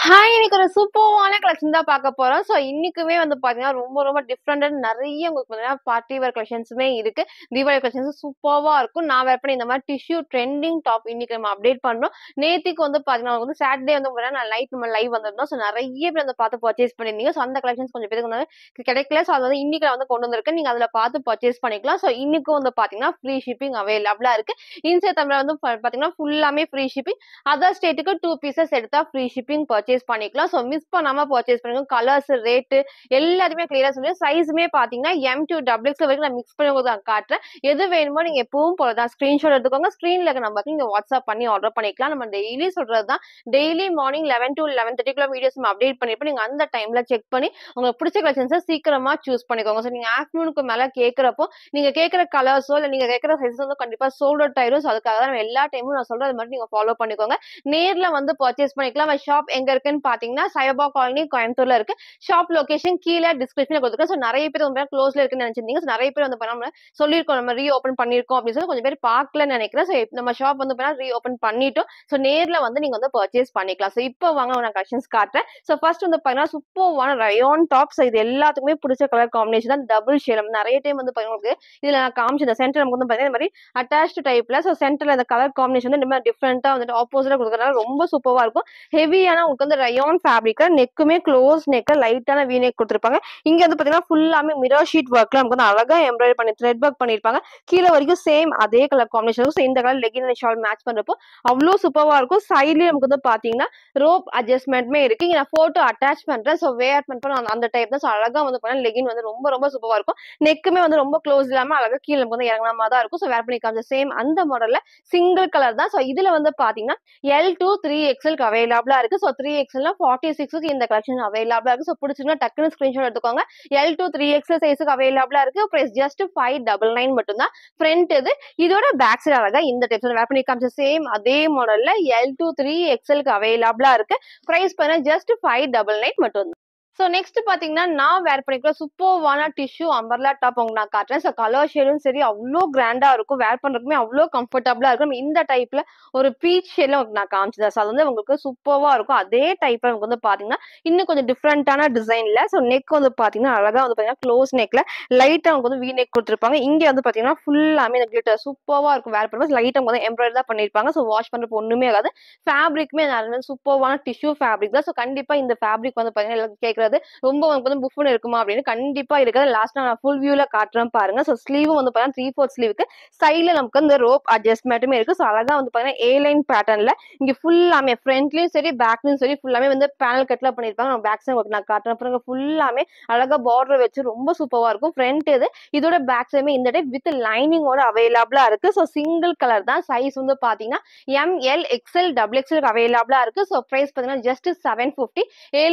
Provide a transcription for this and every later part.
Hi இன்னைக்கு ஒரு சூப்பர்வான collection தான் பார்க்க போறோம். ஸோ இன்னைக்குமே வந்து பார்த்தீங்கன்னா, ரொம்ப ரொம்ப டிஃப்ரெண்டா நெறைய உங்களுக்கு பார்த்தீங்கன்னா, பார்ட்டி வேர் கலெக்ஷன்ஸுமே இருக்கு. தீபாவளி கலெக்ஷன்ஸ் சூப்பர்வா இருக்கும். நான் வேர் பண்ணி இந்த மாரி டிஷ்யூ ட்ரெண்டிங் டாப் இன்னைக்கு நம்ம அப்டேட் பண்றோம். நேத்திக்கு வந்து பார்த்தீங்கன்னா, வந்து சாட்டர்டே வந்து பார்த்தீங்கன்னா, நான் நைட் நம்ம லைவ் வந்திருந்தோம். ஸோ நெறைய பேர் அத பார்த்து பர்ச்சேஸ் பண்ணியிருந்தீங்க. ஸோ அந்த கலெக்ஷன்ஸ் கொஞ்சம் பேருக்கு வந்து கிடைக்கல. ஸோ அது வந்து இன்னைக்கு நான் வந்து கொண்டு வந்திருக்கேன். நீங்க அதுல பார்த்து பர்ச்சேஸ் பண்ணிக்கலாம். ஸோ இன்னைக்கும் வந்து பார்த்தீங்கன்னா, ஃப்ரீ ஷிப்பிங் அவைலபிளா இருக்கு. இன்சைட் தமிழ்ல வந்து ப பார்த்தீங்கன்னா, ஃபுல்லாமே ஃப்ரீ ஷிப்பிங். அதர் ஸ்டேட்டுக்கு 2 பீசஸ் எடுத்தா ஃப்ரீ ஷிப்பிங் பர்ச்சேஸ் பண்ணிக்கலாம். ஸோ மிஸ் பண்ணாம பர்ச்சேஸ் பண்ணுங்க. கலர்ஸ், ரேட்டு எல்லாத்தையுமே கிளியரா சொல்லி சைஸுமே பார்த்தீங்கன்னா, எம் டூ டபுள் எக்ஸ் வரைக்கும் நான் மிக்ஸ் பண்ணி உங்களுக்கு நான் காட்டுறேன். எது வேணுமோ நீங்க எப்பவும் போல தான் ஸ்கிரீன்ஷாட் எடுத்துக்கோங்க. ஸ்க்ரீன்ல இருக்க நம்பருக்கு நீங்க வாட்ஸ்அப் பண்ணி ஆர்டர் பண்ணிக்கலாம். நம்ம டெய்லி சொல்றது தான். டெய்லி மார்னிங் 11 டூ 11:30க்குள்ள வீடியோஸ் நம்ம அப்டேட் பண்ணிருப்போம். நீங்க அந்த டைம்ல செக் பண்ணி உங்களுக்கு பிடிச்ச கலெக்ஷன்ஸ சீக்கிரமா சூஸ் பண்ணிக்கோங்க. ஸோ நீங்க ஆஃப்டர்நூனுக்கு மேல கேட்கிறப்போ, நீங்க கேட்கிற கலர்ஸோ இல்ல நீங்க கேட்கிற சைஸஸ் வந்து கண்டிப்பா சோல்ட் அவுட் ஆயிரும். ஸோ அதுக்காக தான் நம்ம எல்லா டைமும் நான் சொல்றது மட்டும் நீங்க ஃபாலோ பண்ணிக்கோங்க. நேர்ல வந்து பர்ச்சேஸ் பண்ணிக்கலாம். நம்ம ஷாப் எங்க இருக்குன்னு பார்த்தீங்கன்னா, சைபா காலனி கோயம்புத்தூர்ல இருக்கு. ஷாப் லொகேஷன் கீழ டிஸ்கிரிப்ஷன்ல குடுத்துருக்கேன். ஸோ நெறைய பேர் வந்து க்ளோஸ்ல இருக்குன்னு நெனச்சிருந்தீங்க. ஸோ நெறைய பேர் வந்து பண்ணாம சொல்லியிருக்கோம். நம்ம ரீ ஓப்பன் பண்ணியிருக்கோம் அப்படின்னு சொல்லி கொஞ்சம் பேர் பார்க்கலன்னு நெனைக்கிறேன். ஸோ நம்ம ஷாப் வந்து பார்த்தீங்கன்னா, ரீ ஓப்பன் பண்ணிட்டோம். ஸோ நேர்ல வந்து நீங்க வந்து பர்ச்சேஸ் பண்ணிக்கலாம். ஸோ இப்போ வாங்க நான் கலெக்ஷன்ஸ் காட்டுறேன். ஸோ ஃபர்ஸ்ட் வந்து பார்த்தீங்கன்னா, சூப்பர்வான ரயான் டாப். ஸோ இது எல்லாத்துக்குமே பிடிச்ச கலர் காம்பினேஷன் தான் டபுள் ஷேட். நெறைய டைம் வந்து பார்த்தீங்கன்னா, உங்களுக்கு இதுல நான் காமிச்ச இந்த சென்டர் நமக்கு வந்து பார்த்தீங்கன்னா, இந்த மாரி அட்டாச்ட் டைப்ல ஸோ சென்டர்ல இந்த கலர் காம்பினேஷன் வந்து இந்த மாரி டிஃபரெண்ட்டா வந்துட்டு ஆப்போசிட்டா குடுக்கறதுனால ரொம்ப சூப்பர்வா இருக்கும். ஹெவியான உங்களுக்கு வந்து ரயான் ஃபேப்ரிக்ல நெக்குமே க்ளோஸ் நெக்ல லைட்டான வி நெக் குடுத்துருப்பாங்க. இங்க வந்து பார்த்தீங்கன்னா, ஃபுல்லாமே மிரர் ஷீட் ஒர்க்ல நமக்கு வந்து அழகா எம்ப்ராய்டரி பண்ணி த்ரெட் ஒர்க் பண்ணியிருப்பாங்க. கீழ வரைக்கும் சேம் அதே கலர் காம்பினேஷன் இருக்கும். ஸோ இந்த colour legging and shawl match பண்றப்போ அவ்ளோ சூப்பர்வா இருக்கும். சைட்லயும் நமக்கு வந்து பார்த்தீங்கன்னா, ரோப் அட்ஜஸ்ட்மெண்ட்டுமே இருக்கு. இங்க நான் ஃபோட்டோ அட்டாச் பண்றேன். ஸோ வேர் பண்றப்போ அந்த டைப் தான். ஸோ அழகா வந்து பார்த்தீங்கன்னா, லெகின் வந்து ரொம்ப ரொம்ப சூப்பர்வா இருக்கும். நெக்குமே வந்து ரொம்ப க்ளோஸ் இல்லாம அழகா கீழ நமக்கு வந்து இறங்குன மாரி தான் இருக்கும். ஸோ வேர் பண்ணி காமிச்ச சேம் அந்த மாடல்ல சிங்கிள் கலர் தான். ஸோ இதுல வந்து பார்த்தீங்கன்னா, எல் டூ 3எக்ஸ்எல்க்கு அவைலபிளா இருக்கு. ஸோ 3எக்ஸ்எல்னா 46க்கு இந்த கலெக்ஷன் அவைலபிளா இருக்கு. ஸோ பிடிச்சிருந்தா டக்குனு ஸ்கிரீன்ஷாட் எடுத்துக்கோங்க. எல் டூ 3எக்ஸ்எல் சைஸ்க்கு அவைலபிளா இருக்கு. பிரைஸ் ஜஸ்ட் 599 மட்டும் தான். ஃப்ரண்ட் இது. இதோட பேக் சைடு அழகா இந்த டைப் வேர் பண்ணி காமிச்ச சேம் அதே மாடல்ல எல் டூ 3எக்ஸ்எல்க்கு அவைலபிளா இருக்கு. பிரைஸ் பார்த்தீங்கன்னா, ஜஸ்ட் 599 மட்டும் தான். ஸோ நெக்ஸ்ட் பார்த்தீங்கன்னா, நான் வேர் பண்ணியிருக்கிற சூப்பர்வான டிஷ்யூ அம்பர்லா டாப் உங்களுக்கு நான் காட்டுறேன். ஸோ கலர் ஷேடும் சரி அவ்ளோ கிராண்டா இருக்கும். வேர் பண்றதுக்குமே அவ்ளோ கம்ஃபர்டபுளா இருக்கும். இந்த டைப்ல ஒரு பீச் ஷேட்ல உங்களுக்கு நான் காமிச்சேன். ஸோ அது வந்து உங்களுக்கு சூப்பர்வா இருக்கும். அதே டைப்ல உங்களுக்கு வந்து பார்த்தீங்கன்னா, இன்னும் கொஞ்சம் டிஃபரெண்டான டிசைன்ல ஸோ நெக் வந்து பார்த்தீங்கன்னா, அழகா வந்து பார்த்தீங்கன்னா, க்ளோஸ் நெக்ல லைட்டா உங்களுக்கு வந்து வி நெக் குடுத்துருப்பாங்க. இங்க வந்து பார்த்தீங்கன்னா, ஃபுல்லாமே இந்த கிளிட்டர் சூப்பர்வா இருக்கும். வேர் பண்ணும்போது லைட்டா வந்து எம்ப்ராய்டரி தான் பண்ணியிருப்பாங்க. ஸோ வாஷ் பண்றப்போ ஒண்ணுமே ஆகாது. ஃபேப்ரிக்குமே நல்ல சூப்பர்வான டிஷ்யூ ஃபேப்ரிக் தான். ஸோ கண்டிப்பா இந்த ஃபேப்ரிக் வந்து பார்த்தீங்கன்னா, எல்லாரும் கேட்கறது ரொம்ப உங்களுக்கு வந்து புஃப்னு இருக்குமா அப்படின்னு கண்டிப்பா இருக்காது. லாஸ்ட்டா நான் ஃபுல் வியூல காட்டுறேன் பாருங்க. ஸோ ஸ்லீவும் வந்து பார்த்தீங்கன்னா, 3/4 ஸ்லீவ்க்கு சைட்ல நமக்கு இந்த ரோப் அட்ஜஸ்ட்மெண்ட்டுமே இருக்கு. ஸோ அழகா வந்து பார்த்தீங்கன்னா, ஏ லைன் பேட்டர்ன்ல இங்க ஃபுல்லாமே ஃப்ரண்ட்லயும் சரி, பேக்லயும் சரி ஃபுல்லாமே வந்து பேனல் கட்ல பண்ணியிருப்பாங்க. நான் பேக் சைடு உங்களுக்கு நான் காட்டுறேன் பாருங்க. ஃபுல்லாமே அழகா பார்டர் வச்சு ரொம்ப சூப்பர்வா இருக்கும். ஃப்ரண்ட் இது. இதோட பேக் சைடுமே இந்த டைப் வித் லைனிங்கோட அவைலபிளா இருக்கு. ஸோ சிங்கிள் கலர் தான். சைஸ் வந்து பார்த்தீங்கன்னா, எம், எல், எக்ஸ்எல், டபுள் எக்ஸ்எல்க்கு அவைலபிளா இருக்கு. ஸோ பிரைஸ் பார்த்தீங்கன்னா, ஜஸ்ட் 750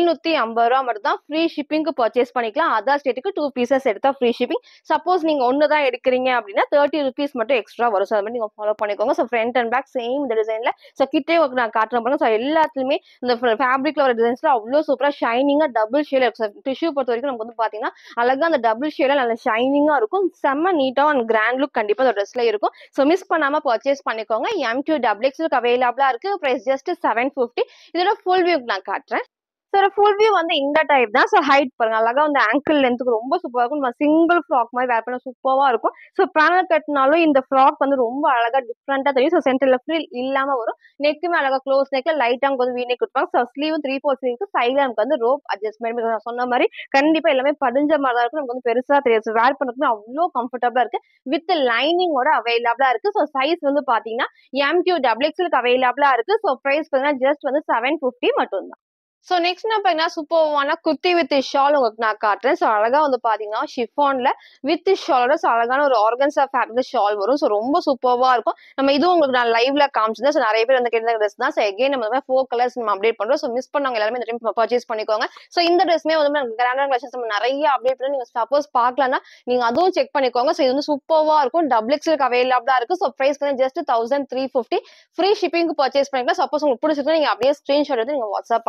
750 மட்டும் தான். ஃப்ரீ ஷிப்பிங்க்கு பர்ச்சேஸ் பண்ணிக்கலாம். அதர் ஸ்டேட்டுக்கு 2 பீசஸ் எடுத்தா ஃப்ரீ ஷிப்பிங். சப்போஸ் நீங்க 1 தான் எடுக்கிறீங்க அப்படின்னா, 30 ரூபீஸ் மட்டும் எக்ஸ்ட்ரா வரும். ஸோ அது மட்டும் நீங்க ஃபாலோ பண்ணிக்கோங்க. So front and back same இந்த டிசைன்ல ஸோ கிட்டயே உங்களுக்கு நான் காட்டுறேன் பாருங்க. ஸோ எல்லாத்துலயுமே இந்த ஃபேப்ரிக்ல வர டிசைன்ஸ்ல அவ்ளோ சூப்பரா ஷைனிங்கா டபுள் ஷேட்ல இருக்கு. ஸோ டிஷ்யூ பொறுத்தவரைக்கும் நமக்கு வந்து பார்த்தீங்கன்னா, அழகா அந்த டபுள் ஷேட்ல நல்ல ஷைனிங்கா இருக்கும். செம்ம நீட்டா அண்ட் கிராண்ட் லுக் கண்டிப்பா அந்த ட்ரெஸ்ல இருக்கும். ஸோ மிஸ் பண்ணாம பர்ச்சேஸ் பண்ணிக்கோங்க. எம் டூ டபுள் எக்ஸ்எல்க்கு அவைலபிளா இருக்கு. பிரைஸ் ஜஸ்ட் 750 இதோட ஃபுல் வியூ நான் காட்டுறேன். ஸோ ஃபுல் வியூ வந்து இந்த டைப் தான். ஸோ ஹைட் பாருங்க. அழகா வந்து ஆங்கிள் லென்த்துக்கு ரொம்ப சூப்பரா இருக்கும். நம்ம சிங்கிள் ஃப்ராக் மாரி வேர் பண்ண சூப்பர்வா இருக்கும். ஸோ பேனல் கட்னாலும் இந்த ஃப்ராக் வந்து ரொம்ப அழகா டிஃபரெண்டா தெரியும். ஸோ சென்டர்ல ஃப்ரில் இல்லாம வரும். நெக்குமே அழகா க்ளோஸ் நெக்ல லைட்டா நமக்கு வந்து வி நெக் குடுப்பாங்க. ஸோ ஸ்லீவும் 3/4 ஸ்லீவ்க்கு சைட்ல நமக்கு வந்து ரோப் அட்ஜஸ்ட்மெண்ட் நான் சொன்ன மாரி கண்டிப்பா எல்லாமே படிஞ்ச மாரி தான் இருக்கும். நமக்கு வந்து பெருசா தெரியாது. ஸோ வேர் பண்றதுக்குமே அவ்ளோ கம்ஃபர்டபுளா இருக்கு. வித் லைனிங்கோட அவைலபிளா இருக்கு. ஸோ சைஸ் வந்து பார்த்தீங்கன்னா, எம் டூ டபுள் எக்ஸ்எல்க்கு அவைலபிளா இருக்கு. ஸோ பிரைஸ் பார்த்தீங்கன்னா, ஜஸ்ட் வந்து 750 மட்டும் தான். ஸோ நெக்ஸ்ட் நான் பார்த்தீங்கன்னா, சூப்பர்வான குர்த்தி வித் ஷால் உங்களுக்கு நான் காட்டுறேன். ஸோ அழகா வந்து பார்த்தீங்கன்னா, ஷிஃபான்ல வித் ஷாலோட ஸோ அழகான ஒரு ஆர்கன்ஸா ஃபேப்ரிக்ல ஷால் வரும். ஸோ ரொம்ப சூப்பர்வா இருக்கும். நம்ம இதுவும் உங்களுக்கு நான் லைவ்ல காமிச்சிருந்தேன். ஸோ நெறைய பேர் வந்து கேட்ட ட்ரெஸ் தான். ஸோ எகைன் நம்ம 4 கலர்ஸ் நம்ம அப்டேட் பண்றோம். ஸோ மிஸ் பண்ணவங்க எல்லாருமே இந்த டைம் பர்ச்சேஸ் பண்ணிக்கோங்க. ஸோ இந்த ட்ரெஸ்மே வந்து கிராண்டான கலெக்ஷன்ஸ் நம்ம நெறைய அப்டேட் பண்ணி நீங்க சப்போஸ் பார்க்கலன்னா, நீங்க அதுவும் செக் பண்ணிக்கோங்க. ஸோ இது வந்து சூப்பர்வா இருக்கும். டபுள் எக்ஸ்எல்க்கு அவைலபிளா இருக்கு. ஸோ பிரைஸ் வந்து ஜஸ்ட் 1350 ஃப்ரீ ஷிப்பிங்க்கு பர்ச்சேஸ் பண்ணிக்கலாம். சப்போஸ் உங்களுக்கு பிடிச்சிருந்தா நீங்க அப்படியே ஸ்கிரீன்ஷாட் எடுத்து நீங்க வாட்ஸ்அப் பண்ணிக்கலாம்.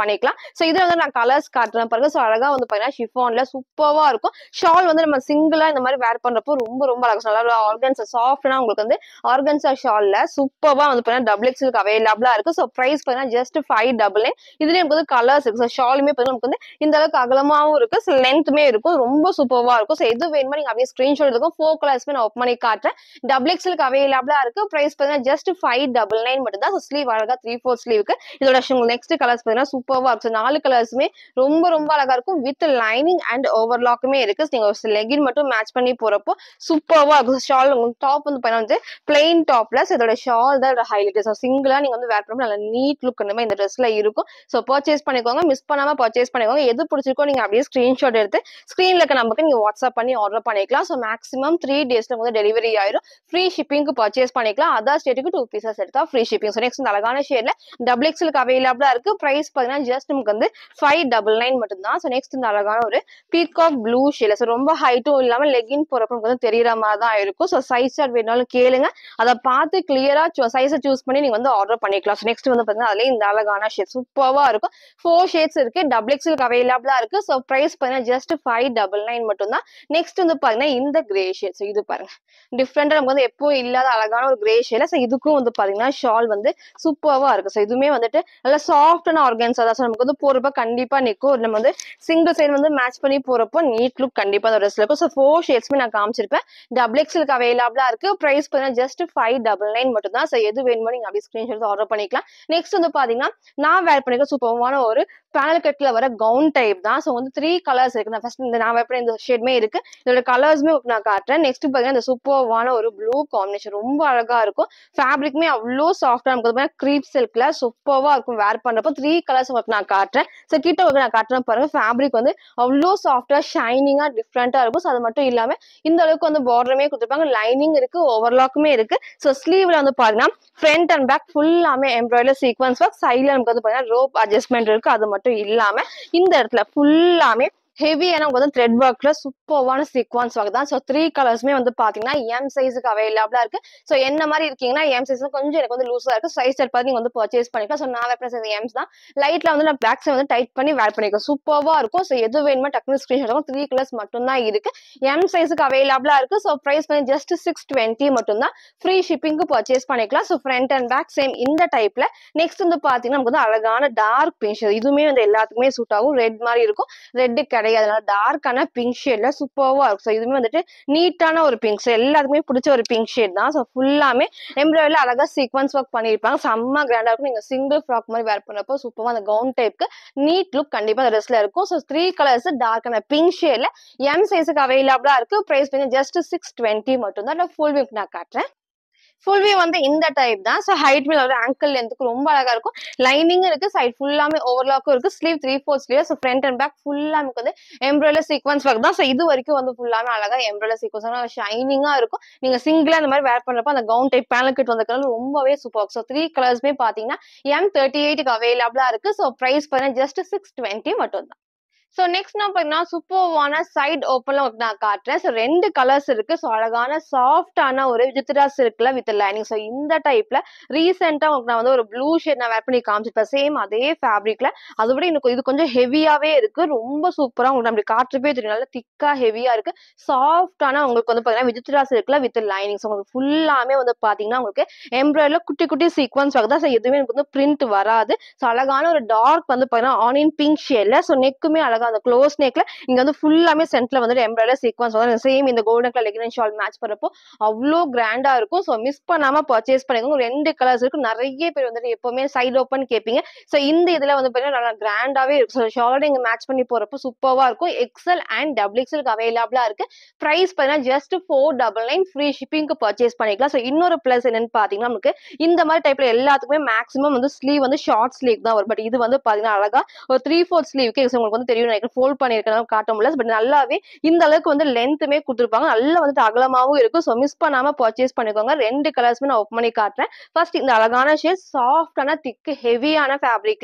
ஸோ இதுல வந்து நான் கலர்ஸ் காட்டுறேன் பாருங்க ஸோ அழகா வந்து பாத்தீங்கன்னா ஷிஃபான்ல சூப்பர்வா இருக்கும் ஷால் வந்து நம்ம சிங்கிளா இந்த மாதிரி வேர் பண்றப்போ ரொம்ப ரொம்ப அழகா நல்லா ஆர்கன்ஸா சாஃப்ட்னா உங்களுக்கு வந்து ஆர்கன்ஸா ஷால்ல சூப்பர்வா வந்து பாத்தீங்கன்னா டபுள் எக்ஸ்எலுக்கு அவைலபிளா இருக்கு ஸோ பிரைஸ் பாத்தீங்கன்னா ஜஸ்ட் ஃபைவ் டபுள் நைன் இதுலயும் நமக்கு வந்து கலர்ஸ் இருக்கு ஸோ ஷாலுமே பாத்தீங்கன்னா நமக்கு வந்து இந்த அளவுக்கு அகலமாவும் இருக்கு ஸோ லென்த்துமே இருக்கும் ரொம்ப சூப்பர்வா இருக்கும் ஸோ எது வேணுமோ நீங்க அப்படியே ஸ்கிரீன்ஷாட் இருக்கும் ஃபோர் கலர்ஸ்மே நான் ஓப்பன் பண்ணி காட்டுறேன் டபுள் எக்ஸ்எலுக்கு அவைலபிளா இருக்கு பிரைஸ் பாத்தீங்கன்னா ஜஸ்ட் ஃபைவ் டபுள் நைன் மட்டும் தான் ஸோ ஸ்லீவ் அழகா த்ரீ ஃபோர் ஸ்லீவுக்கு இதோட நெக்ஸ்ட் கலர்ஸ் பாத்தீங்கன்னா சூப்பர்வா இருக்கு So, நாலு கலர்ஸுமே ரொம்ப ரொம்ப அழகா இருக்கும் வித் லைனிங் அண்ட் ஓவர்லாக்குமே இருக்கு So, நீங்க ஒரு லெகின் மட்டும் மேட்ச் பண்ணி போறப்போ சூப்பர்வா இருக்கும் ஷால் உங்களுக்கு டாப் வந்து பாத்தீங்கன்னா வந்து பிளெயின் டாப்ல இதோட ஷால் தான் இதோட ஹைலைட் ஸோ சிங்கிளா நீங்க வந்து வேர் பண்ணும்போது நல்ல நீட் லுக் இந்த மாதிரி இந்த ட்ரெஸ்ல இருக்கும் ஸோ பர்ச்சேஸ் பண்ணிக்கோங்க மிஸ் பண்ணாம பர்ச்சேஸ் பண்ணிக்கோங்க எது பிடிச்சிருக்கோ நீங்க அப்படியே ஸ்கிரீன்ஷாட் எடுத்து ஸ்க்ரீன்ல இருக்க நமக்கு நீங்க வாட்ஸ்அப் பண்ணி ஆர்டர் பண்ணிக்கலாம் ஸோ மேக்ஸிமம் த்ரீ டேஸ்ல வந்து டெலிவரி ஆயிரும் ஃப்ரீ ஷிப்பிங்க்கு பர்ச்சேஸ் பண்ணிக்கலாம் அதர் ஸ்டேட்டுக்கு டூ பீசஸ் எடுத்தா ஃப்ரீ ஷிப்பிங் ஸோ நெக்ஸ்ட் இந்த அழகான ஷேட்ல டபுள் எக்ஸ்எலுக்கு அவைலபிளா இருக்கு பிரைஸ் பார்த்தீங்கன்னா ஜஸ்ட் நமக்கு வந்து ஃபைவ் டபுள் நைன் மட்டும் தான் ஸோ நெக்ஸ்ட் இந்த அழகான ஒரு பீகாக் ப்ளூ ஷேல ஸோ ரொம்ப ஹைட்டும் இல்லாம லெகின் போறப்ப நமக்கு வந்து தெரியற மாதிரி தான் இருக்கும் ஸோ சைஸ் சார்ட் வேணாலும் கேளுங்க அதை பார்த்து கிளியரா சைஸை சூஸ் பண்ணி நீங்க வந்து ஆர்டர் பண்ணிக்கலாம் ஸோ நெக்ஸ்ட் வந்து பாத்தீங்கன்னா அதுலயே இந்த அழகான ஷேட் சூப்பர்வா இருக்கும் ஃபோர் ஷேட்ஸ் இருக்கு டபுள் எக்ஸ்எலுக்கு அவைலபிளா இருக்கு ஸோ பிரைஸ் பாத்தீங்கன்னா ஜஸ்ட் ஃபைவ் டபுள் நைன் மட்டும் தான் நெக்ஸ்ட் வந்து பாத்தீங்கன்னா இந்த கிரே ஷேட் ஸோ இது பாருங்க டிஃப்ரெண்டா நமக்கு வந்து எப்பவும் இல்லாத அழகான ஒரு கிரே ஷேட்ல ஸோ இதுக்கும் வந்து பாத்தீங்கன்னா ஷால் வந்து சூப்பர்வா இருக்கு ஸோ இதுவுமே வந்துட்டு நல்லா சாஃப்டான ஆர்கன்ஸ் அதான் so நமக்கு வந்து போறப்ப கண்டிப்பா நிற்கும் நம்ம வந்து சிங்கிள் சைடு வந்து மேட்ச் பண்ணி போறப்போ நீட் லுக் கண்டிப்பா அந்த ட்ரெஸ்ல இருக்கும் ஸோ ஃபோர் ஷேட்ஸ்மே நான் காமிச்சிருப்பேன் டபுள் எக்ஸ்எலுக்கு அவைலபிளா இருக்கு பிரைஸ் பார்த்தீங்கன்னா ஜஸ்ட் ஃபைவ் டபுள் நைன் மட்டும் தான் ஸோ எது வேணுமோ நீங்க அப்படியே ஸ்கிரீன்ஷாட் ஆர்டர் பண்ணிக்கலாம் நெக்ஸ்ட் வந்து பாத்தீங்கன்னா நான் வேர் பண்ணிக்க சூப்பர்வான ஒரு பேனல் கட்ல வர கவுன் டைப் தான் ஸோ வந்து த்ரீ கலர்ஸ் இருக்கு நான் ஃபர்ஸ்ட் இந்த நான் வேர் பண்ண இந்த ஷேட்மே இருக்கு இதோட கலர்ஸ்மே நான் காட்டுறேன் நெக்ஸ்ட் பாத்தீங்கன்னா இந்த சூப்பர்வான ஒரு ப்ளூ காம்பினேஷன் ரொம்ப அழகா இருக்கும் ஃபேப்ரிக்மே அவ்வளோ சாஃப்டா நமக்கு வந்து க்ரீப் சில்க்ல சூப்பர்வா இருக்கும் வேர் பண்றப்போ த்ரீ கலர்ஸ் உங்களுக்கு நான் காட்டுறேன் ஸோ கிட்ட உங்களுக்கு நான் காட்டுறேன் பாருங்க ஃபேப்ரிக் வந்து அவ்வளோ சாஃப்டா ஷைனிங்கா டிஃப்ரெண்டா இருக்கும் ஸோ அது மட்டும் இல்லாம இந்த அளவுக்கு வந்து பார்டருமே கொடுத்துருப்பாங்க லைனிங் இருக்கு ஓவர்லாக்குமே இருக்கு ஸோ ஸ்லீவ்ல வந்து பாத்தீங்கன்னா ஃப்ரண்ட் அண்ட் பேக் ஃபுல்லாமே எம்ப்ராய்டரி சீக்வன்ஸ் ஒர்க் சைட்ல நமக்கு வந்து பாத்தீங்கன்னா ரோப் அட்ஜஸ்ட்மெண்ட் இருக்கு அது மட்டும் இல்லாம இந்த இடத்துல ஃபுல்லாமே ஹெவியான நமக்கு வந்து த்ரெட் ஒர்க்ல சூப்பர்வான சீக்வன்ஸ் ஒர்க் தான் ஸோ த்ரீ கலர்ஸ்மே வந்து பாத்தீங்கன்னா எம் சைஸுக்கு அவைலபிளா இருக்கு ஸோ என்ன மாதிரி இருக்கீங்கன்னா எம் சைஸ் கொஞ்சம் எனக்கு வந்து லூஸா இருக்கு சைஸ் பார்த்து நீங்க வந்து பர்ச்சேஸ் பண்ணிக்கலாம் ஸோ நான் வேப்பன சைஸ் எம்ஸ் தான் லைட்ல வந்து நான் பிளாக் வந்து டைட் பண்ணி வேர் பண்ணிக்கலாம் சூப்பர்வா இருக்கும் ஸோ எது வேணுமோ டக்குனு ஸ்கிரீன்ஷாட் இருக்கும் த்ரீ கலர்ஸ் மட்டும் தான் இருக்கு எம் சைஸுக்கு அவைலபிளா இருக்கு ஸோ பிரைஸ் வந்து ஜஸ்ட் சிக்ஸ் டுவெண்ட்டி மட்டும் தான் ஃப்ரீ ஷிப்பிங்க்கு பர்ச்சேஸ் பண்ணிக்கலாம் so front and back same இந்த டைப்ல நெக்ஸ்ட் வந்து பாத்தீங்கன்னா நமக்கு வந்து அழகான டார்க் பிங்க் ஷேட் இதுவுமே வந்து எல்லாத்துக்குமே சூட் ஆகும் ரெட் மாதிரி இருக்கும் ரெட் கிடையாது அதனால டார்க்கான பிங்க் ஷேட்ல சூப்பர்வா இருக்கும் ஸோ இதுவுமே வந்துட்டு நீட்டான ஒரு பிங்க் ஸோ எல்லாத்துக்குமே பிடிச்ச ஒரு பிங்க் ஷேட் தான் ஸோ ஃபுல்லாமே எம்ப்ராய்டரியில் அழகா சீக்வன்ஸ் ஒர்க் பண்ணியிருப்பாங்க செம்ம கிராண்டா இருக்கும் நீங்க சிங்கிள் ஃப்ராக் மாதிரி வேர் பண்ணப்போ சூப்பராக அந்த கவுன் டைப்க்கு நீட் லுக் கண்டிப்பா அந்த ட்ரெஸ்ல இருக்கும் ஸோ த்ரீ கலர்ஸ் டார்க்கான பிங்க் ஷேட்ல எம் சைஸுக்கு அவைலபிளா இருக்கு ப்ரைஸ் வந்து ஜஸ்ட் சிக்ஸ் டுவெண்ட்டி மட்டும் தான் ஃபுல் வீக் நான் காட்டுறேன் ஃபுல் வியூ வந்து இந்த டைப் தான் ஸோ ஹைட் மேல ஒரு ஆங்கிள் லென்த்துக்கு ரொம்ப அழகா இருக்கும் லைனிங் இருக்கு சைட் ஃபுல்லாமே ஓவர்லாக்கும் இருக்கு sleeve three four sleeve so front and back ஃபுல்லா நமக்கு வந்து எம்ப்ராய்டர் சீக்வன்ஸ் ஒர்க் தான் ஸோ இது வரைக்கும் வந்து ஃபுல்லாமே அழகா எம்ப்ராய்டர் சீக்வன்ஸ் ஷைனிங்கா இருக்கும் நீங்க சிங்கிளா இந்த மாதிரி வேர் பண்றப்ப அந்த கவுன் டைப் பேனல் கிட் வந்த கலர் ரொம்பவே சூப்பர் ஸோ த்ரீ கலர்ஸ்மே பாத்தீங்கன்னா எம் தேர்ட்டி எயிட்டுக்கு அவைலபிளா இருக்கு ஸோ ப்ரைஸ் பார்த்தீங்கன்னா ஜஸ்ட் சிக்ஸ் டுவெண்ட்டி மட்டும் தான் ஸோ நெக்ஸ்ட் நான் பார்த்தீங்கன்னா சூப்பர்வான சைட் ஓப்பன்ல உங்களுக்கு நான் காட்டுறேன் ஸோ ரெண்டு கலர்ஸ் இருக்கு ஸோ அழகான சாஃப்டான ஒரு விஜித்ரா சில்க்ல வித் லைனிங் ஸோ இந்த டைப்ல ரீசெண்டா உங்களுக்கு நான் வந்து ஒரு ப்ளூ ஷேட் நான் வேர் பண்ணி காமிச்சிருப்பேன் சேம் அதே ஃபேப்ரிக்ல அதை விட எனக்கு இது கொஞ்சம் ஹெவியாவே இருக்கு ரொம்ப சூப்பரா உங்களுக்கு அப்படி காட்டுறப்பே தெரியும் நல்லா திக்கா ஹெவியா இருக்கு சாஃப்டான உங்களுக்கு வந்து பாத்தீங்கன்னா விஜித்ரா சில்க்ல வித் லைனிங் ஸோ உங்களுக்கு ஃபுல்லாமே வந்து பாத்தீங்கன்னா உங்களுக்கு எம்ப்ராய்டர்ல குட்டி குட்டி சீக்வன்ஸ் ஆகுதா ஸோ எதுவுமே எனக்கு வந்து பிரிண்ட் வராது ஸோ அழகான ஒரு டார்க் வந்து பாத்தீங்கன்னா ஆனியன் பிங்க் ஷேட்ல ஸோ நெக்குமே அழகா அந்த க்ளோஸ் நெக்ல இங்க வந்து ஃபுல்லாமே சென்டர்ல வந்துட்டு எம்ப்ராய்டர் சீக்வன்ஸ் வந்து சேம் இந்த golden colour legging shawl match பண்றப்போ அவ்வளோ கிராண்டா இருக்கும் ஸோ மிஸ் பண்ணாம பர்ச்சேஸ் பண்ணிக்கோங்க ரெண்டு கலர்ஸ் இருக்கு நிறைய பேர் வந்துட்டு எப்பவுமே சைடு ஓப்பன் கேட்பீங்க ஸோ இந்த இதுல வந்து பாத்தீங்கன்னா நல்லா கிராண்டாவே இருக்கும் ஸோ ஷாலோட இங்க மேட்ச் பண்ணி போறப்போ சூப்பர்வா இருக்கும் எக்ஸல் அண்ட் டபுள் எக்ஸலுக்கு அவைலபிளா இருக்கு பிரைஸ் பாத்தீங்கன்னா just four double nine free ஷிப்பிங்க்கு பர்ச்சேஸ் பண்ணிக்கலாம் ஸோ இன்னொரு பிளஸ் என்னன்னு பாத்தீங்கன்னா நமக்கு இந்த மாதிரி டைப்ல எல்லாத்துக்குமே மேக்ஸிமம் வந்து ஸ்லீவ் வந்து ஷார்ட் ஸ்லீவ் தான் வரும் பட் இது வந்து பாத்தீங்கன்னா அழகா ஒரு த்ரீ ஃபோர்த் ஸ்லீவ்க்கு உங்களுக்கு வந்து தெரியும் நினைக்கிறேன் ஃபோல்ட் பண்ணியிருக்கனால காட்ட முடியல பட் நல்லாவே இந்த அளவுக்கு வந்து லென்த்துமே கொடுத்துருப்பாங்க நல்லா வந்துட்டு அகலமாவும் இருக்கும் ஸோ மிஸ் பண்ணாம பர்ச்சேஸ் பண்ணிக்கோங்க ரெண்டு கலர்ஸ்மே நான் ஓப்பன் பண்ணி காட்டுறேன் ஃபர்ஸ்ட் இந்த அழகான ஷேட் சாஃப்டான திக்கு ஹெவியான ஃபேப்ரிக்ல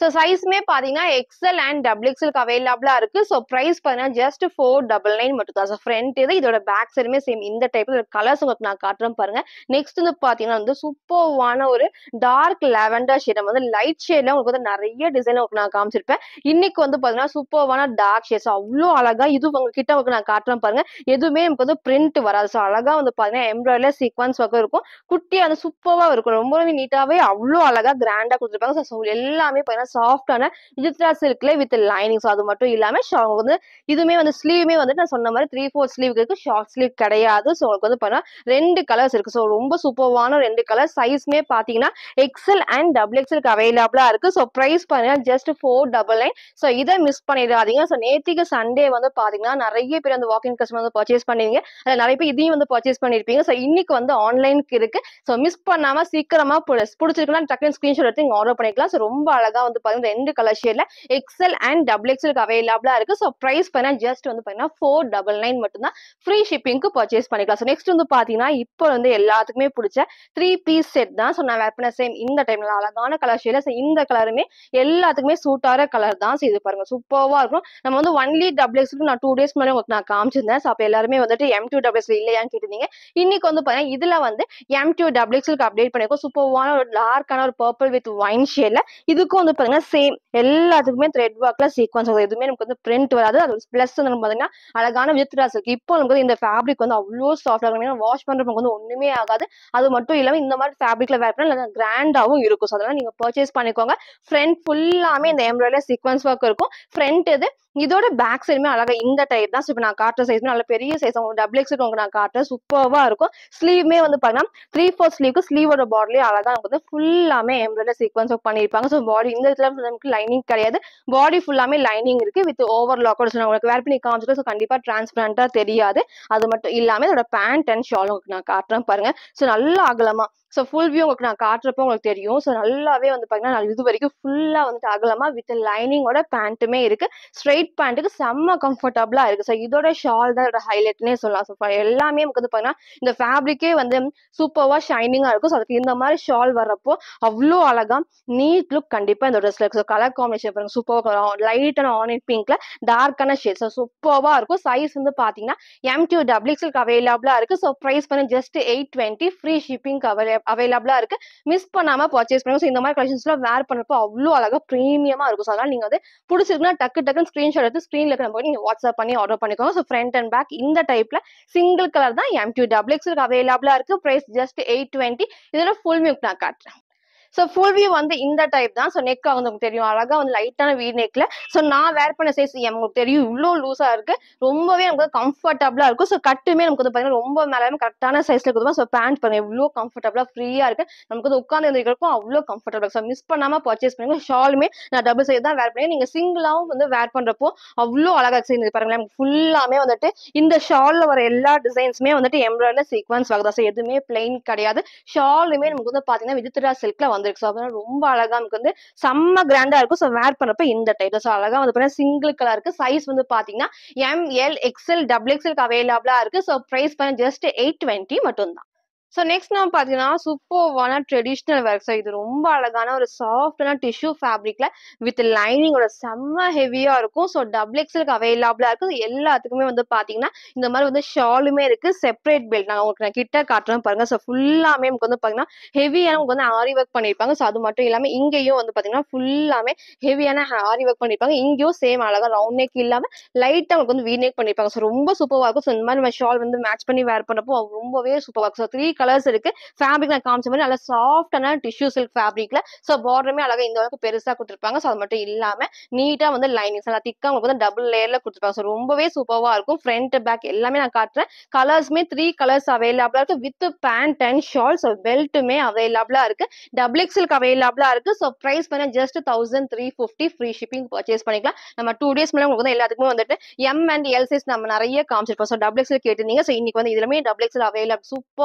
ஸோ சைஸுமே பார்த்தீங்கன்னா எக்ஸ்எல் அண்ட் டபுள் எக்ஸ்எல்க்கு அவைலபிளா இருக்கு ஸோ ப்ரைஸ் பார்த்தீங்கன்னா ஜஸ்ட் ஃபோர் டபுள் நைன் மட்டும் தான் ஸோ ஃப்ரண்ட் இது இதோட பேக் சைடுமே சேம் இந்த டைப்ல கலர்ஸ் உங்களுக்கு நான் காட்டுறேன் பாருங்க நெக்ஸ்ட் வந்து பார்த்தீங்கன்னா வந்து சூப்பர்வான ஒரு டார்க் லாவெண்டர் ஷேட் வந்து லைட் ஷேட்ல உங்களுக்கு வந்து நிறைய டிசைன் உங்களுக்கு நான் காமிச்சிருப்பேன் இன்னைக்கு வந்து பார்த்தீங்கன்னா சூப்பர்வான டார்க் ஷேட்ஸ் அவ்வளோ அழகா இது உங்ககிட்ட உங்களுக்கு நான் காட்டுறேன் பாருங்க எதுவுமே நமக்கு வந்து பிரிண்ட் வராது ஸோ அழகா வந்து பார்த்தீங்கன்னா எம்ப்ராய்டரி சீக்வன்ஸ் ஒர்க் இருக்கும் குட்டியா வந்து சூப்பரா இருக்கும் ரொம்பவே நீட்டாவே அவ்வளோ அழகா கிராண்டா கொடுத்துருப்பாங்க ஸோ எல்லாமே பார்த்தீங்கன்னா சாஃப்டான விஜித்ரா சில்க்ல வித் லைனிங் ஸோ அது மட்டும் இல்லாம ஷா- உங்களுக்கு வந்து இதுவுமே வந்து ஸ்லீவுமே வந்து நான் சொன்ன மாதிரி த்ரீ ஃபோர் ஸ்லீவ் இருக்கு ஷார்ட் ஸ்லீவ் கிடையாது ஸோ உங்களுக்கு வந்து பார்த்தீங்கன்னா ரெண்டு கலர்ஸ் இருக்கு ஸோ ரொம்ப சூப்பர்வான ரெண்டு கலர் சைஸ்மே பார்த்தீங்கன்னா எக்ஸல் அண்ட் டபுள் எக்ஸலுக்கு அவைலபிளா இருக்கு ஸோ ப்ரைஸ் பார்த்தீங்கன்னா just four double nine so இதை மிஸ் பண்ணிடாதீங்க ஸோ நேத்திக்கு சண்டே வந்து பார்த்தீங்கன்னா நிறைய பேர் அந்த வாக்கிங் கஸ்டமர் வந்து பர்ச்சேஸ் பண்ணுவீங்க அதில் நிறைய பேர் இதையும் வந்து பர்ச்சேஸ் பண்ணியிருப்பீங்க ஸோ இன்னைக்கு வந்து ஆன்லைனுக்கு இருக்கு ஸோ மிஸ் பண்ணாம சீக்கிரமா பிடிச்- பிடிச்சிருக்குன்னா டக்குனு ஸ்கிரீன்ஷாட் எடுத்து நீங்க ஆர்டர் பண்ணிக்கலாம் ஸோ ரொம்ப அழகா வந்து பாத்தீங்கன்னா ரெண்டு கலர் ஷேட்ல எக்ஸல் அண்ட் டபுள் எக்ஸலுக்கு அவைலபிளா இருக்கு ஸோ ப்ரைஸ் பண்ணா ஜஸ்ட் வந்து பாத்தீங்கன்னா ஃபோர் டபுள் நைன் மட்டும்தான் ஃப்ரீ ஷிப்பிங்க்கு பர்ச்சேஸ் பண்ணிக்கலாம் ஸோ நெக்ஸ்ட் வந்து பாத்தீங்கன்னா இப்போ வந்து எல்லாத்துக்குமே பிடிச்ச த்ரீ பீஸ் செட் தான் ஸோ நான் வேர் பண்ண சேம் இந்த டைம்ல அழகான கலர் ஷேட்ல ஸோ இந்த கலருமே எல்லாத்துக்குமே சூட் ஆகிற கலர் தான் ஸோ இது பாருங்க சூப்பர்வா இருக்கும் நம்ம வந்து ஒன்லி டபுள் எக்ஸ்க்கு நான் டூ டேஸ் முன்னாடி உங்களுக்கு நான் காமிச்சிருந்தேன் ஸோ அப்போ எல்லாருமே வந்துட்டு எம் டூ டபுள் எக்ஸ்ல இல்லையான்னு கேட்டிருந்தீங்க இன்னைக்கு வந்து பாத்தீங்கன்னா இதுல வந்து எம் டூ டபுள் எக்ஸ்க்கு அப்டேட் பண்ணிருக்கோம் சூப்பர்வான ஒரு டார்க்கான ஒரு பர்பிள் வித் ஒயின் ஷேட்ல இதுக்கும் வந்து பாத்தீங்கன்னா சேம் எல்லாத்துக்குமே த்ரெட் ஒர்க்ல சீக்வன்ஸ் எதுவுமே நமக்கு வந்து பிரிண்ட் வராது அது பிளஸ் வந்து நம்ம பாத்தீங்கன்னா அழகான வித்ராஸ் இருக்கு இப்போ நமக்கு வந்து இந்த ஃபேப்ரிக் வந்து அவ்வளோ சாஃப்டா இருக்கும் வாஷ் பண்றதுக்கு வந்து ஒண்ணுமே ஆகாது அது மட்டும் இல்லாம இந்த மாதிரி ஃபேப்ரிக்ல வேர் பண்ணா கிராண்டாவும் இருக்கும் ஸோ அதெல்லாம் நீங்க பர்ச்சேஸ் பண்ணிக்கோங்க ஃப்ரண்ட் ஃபுல்லாமே இந்த எம்ப்ராய்டரி சீக்வன்ஸ் ஒர்க் இருக்கும் ஃப்ரண்ட் இது இதோட பேக் சைடுமே அழகா இந்த டைப் தான் ஸோ இப்போ நான் காட்டுற சைஸ் நல்ல பெரிய சைஸ் உங்களுக்கு டபுள் எக்ஸ் உங்களுக்கு நான் காட்டுறேன் சூப்பர்வா இருக்கும் ஸ்லீவ்மே வந்து பாத்தீங்கன்னா த்ரீ ஃபோர் ஸ்லீவ்க்கு ஸ்லீவோட பாடிலே அழகா நமக்கு வந்து ஃபுல்லாமே எம்ப்ராய்டரி சீக்வன்ஸ் ஒர்க் பண்ணியிருப்பாங்க ஸோ பாடி இந்த இடத்துல நமக்கு லைனிங் கிடையாது பாடி ஃபுல்லாமே லைனிங் இருக்கு வித் ஓவர் லாக்கோட உங்களுக்கு வேர் பண்ணி காமிச்சிட்டு ஸோ கண்டிப்பா டிரான்ஸ்பரண்டா தெரியாது அது மட்டும் இல்லாம இதோட பேண்ட் அண்ட் ஷால் உங்களுக்கு நான் காட்டுறேன் பாருங்க ஸோ நல்லா அகலமா ஸோ ஃபுல் வியூ உங்களுக்கு நான் காட்டுறப்ப உங்களுக்கு தெரியும் ஸோ நல்லாவே வந்து பார்த்தீங்கன்னா நான் இது வரைக்கும் ஃபுல்லாக வந்துட்டு அகலமா வித் லைனிங்கோட பேண்ட்டுமே இருக்கு ஸ்ட்ரெயிட் பேண்ட்டுக்கு செம்ம கம்ஃபர்டபுளா இருக்கு ஸோ இதோட ஷால் தான் இதோட ஹைலைட்னே சொல்லலாம் ஸோ எல்லாமே நமக்கு வந்து பார்த்தீங்கன்னா இந்த ஃபேப்ரிக்கே வந்து சூப்பர்வா ஷைனிங்கா இருக்கும் ஸோ அதுக்கு இந்த மாதிரி ஷால் வர்றப்போ அவ்வளோ அழகா நீட் லுக் கண்டிப்பா இந்த ட்ரெஸ்ல இருக்கு ஸோ கலர் காம்பினேஷன் பாருங்க சூப்பர் லைட்டான ஆனியன் பிங்க்ல டார்க்கான ஷேட் ஸோ சூப்பர்வா இருக்கும் சைஸ் வந்து பாத்தீங்கன்னா எம் டூ டபுள் எக்ஸ்எல்க்கு அவைலபிளா இருக்கு ஸோ ப்ரைஸ் பண்ணி just eight twenty free shipping அவைலபிளா இருக்கு மிஸ் பண்ணாம பர்ச்சேஸ் பண்ணுங்க ஸோ இந்த மாதிரி கலெக்ஷன்ஸ்லாம் வேர் பண்ணப்போ அவ்வளோ அழகா ப்ரீமியமா இருக்கும் ஸோ அதனால நீங்க வந்து பிடிச்சிருக்குன்னா டக்கு டக்குன்னு ஸ்க்ரீன்ஷாட் எடுத்து ஸ்க்ரீன்ல இருக்கிற போய் நீங்க வாட்ஸ்அப் பண்ணி ஆர்டர் பண்ணிக்கோங்க ஸோ ஃப்ரண்ட் அண்ட் பேக் இந்த டைப்ல சிங்கிள் கலர் தான் எம் டூ டபுள் எக்ஸ்எல்க்கு அவைலபிளா இருக்கு ப்ரைஸ் ஜஸ்ட் எயிட் டுவெண்ட்டி இதோட ஃபுல் மியூக் நான் காட்டுறேன் ஸோ ஃபுல் வியூ வந்து இந்த டைப் தான் ஸோ நெக் வந்து உங்களுக்கு தெரியும் அழகா வந்து லைட்டான வீ நெக்ல ஸோ நான் வேர் பண்ண சைஸ் உங்களுக்கு தெரியும் இவ்வளோ லூஸா இருக்கு ரொம்பவே நமக்கு கம்ஃபர்டபுளா இருக்கும் ஸோ கட்டுமே நமக்கு வந்து பார்த்தீங்கன்னா ரொம்ப மேலே கரெக்டான சைஸ்ல கொடுப்போம் ஸோ பேண்ட் பாருங்க எவ்வளோ கம்ஃபர்டபுளா ஃப்ரீயா இருக்கு நமக்கு வந்து உட்காந்து இருந்திருக்கும் அவ்வளோ கம்ஃபர்டபுள் ஸோ மிஸ் பண்ணாம பர்ச்சேஸ் பண்ணுங்க ஷாலுமே நான் டபுள் சைஸ் தான் வேர் பண்ணி நீங்க சிங்கிளாவும் வந்து வேர் பண்றப்போ அவ்வளோ அழகா செய்யுது பாருங்களேன் ஃபுல்லாமே வந்துட்டு இந்த ஷால்ல வர எல்லா டிசைன்ஸுமே வந்துட்டு எம்ப்ராய்டரி சீக்வன்ஸ் ஆகுதா ஸோ எதுவுமே பிளைன் கிடையாது ஷாலுமே நமக்கு வந்து பாத்தீங்கன்னா விஜித்ரா சில்க்ல வந்திருக்கு ஸோ அதனால ரொம்ப அழகா நமக்கு வந்து செம்ம கிராண்டா இருக்கும் ஸோ வேர் பண்றப்ப இந்த டைப் ஸோ அழகா வந்து பாத்தீங்கன்னா சிங்கிள் கலருக்கு சைஸ் வந்து பாத்தீங்கன்னா எம் எல் எக்ஸ்எல் டபுள் எக்ஸ்எல்க்கு அவைலபிளா இருக்கு ஸோ ப்ரைஸ் பண்ண ஜஸ்ட் எயிட் டுவெண்ட்டி மட்டும் தான் ஸோ நெக்ஸ்ட் நம்ம பார்த்தீங்கன்னா சூப்பர்வான ட்ரெடிஷ்னல் ஒர்க் ஸோ இது ரொம்ப அழகான ஒரு சாஃப்டான டிஷ்யூ ஃபேப்ரிக்ல வித் லைனிங்கோட செம்ம ஹெவியா இருக்கும் ஸோ டபுள் எக்ஸ்எலுக்கு அவைலபிளா இருக்கு இது எல்லாத்துக்குமே வந்து பாத்தீங்கன்னா இந்த மாதிரி வந்து ஷாலுமே இருக்கு செப்பரேட் பெல்ட் நான் உங்களுக்கு நான் கிட்ட காட்டுறேன் பாருங்க ஸோ ஃபுல்லாமே நமக்கு வந்து பாத்தீங்கன்னா ஹெவியான உங்களுக்கு வந்து ஆரி ஒர்க் பண்ணியிருப்பாங்க ஸோ அது மட்டும் இல்லாம இங்கேயும் வந்து பாத்தீங்கன்னா ஃபுல்லாமே ஹெவியான ஆரி ஒர்க் பண்ணியிருப்பாங்க இங்கேயும் சேம் அழகா ரவுண்ட் நெக் இல்லாம லைட்டா உங்களுக்கு வந்து வீ நெக் பண்ணியிருப்பாங்க ஸோ ரொம்ப சூப்பராக இருக்கும் ஸோ இந்த மாதிரி நம்ம ஷால் வந்து மேட்ச் பண்ணி வேர் பண்ணப்போ ரொம்பவே சூப்பராக இருக்கும் ஸோ த்ரீ கலர்ஸ் இருக்கு ஃபேப்ரிக் நான் காமிச்ச மாதிரி நல்லா சாஃப்டான டிஷ்யூ சில்க் ஃபேப்ரிக்ல ஸோ பார்டருமே அழகா இந்த அளவுக்கு பெருசா கொடுத்துருப்பாங்க ஸோ அது மட்டும் இல்லாம நீட்டா வந்து லைனிங்ஸ் நல்லா திக்கா உங்களுக்கு வந்து டபுள் லேயர்ல கொடுத்துருப்பாங்க ஸோ ரொம்பவே சூப்பராக இருக்கும் ஃப்ரண்ட் பேக் எல்லாமே நான் காட்டுறேன் கலர்ஸ்மே த்ரீ கலர்ஸ் அவைலபிளா இருக்கு with pant and shawl so பெல்ட்டுமே அவைலபிளா இருக்கு டபுள் எக்ஸ்எல்க்கு அவைலபிளா இருக்கு ஸோ ப்ரைஸ் பண்ண just thousand three fifty free shipping purchase பண்ணிக்கலாம் நம்ம டூ டேஸ் முன்னாடி உங்களுக்கு வந்து எல்லாத்துக்குமே வந்துட்டு எம் அண்ட் எல் சைஸ் நம்ம நிறைய காமிச்சிருப்போம் ஸோ டபுள் எக்ஸ்எல் கேட்டிருந்தீங்க ஸோ இன்னைக்கு வந்து இதுலமே டபுள் எக்ஸ்எல் அவைலபிள் சூப்பராக இருக்கும்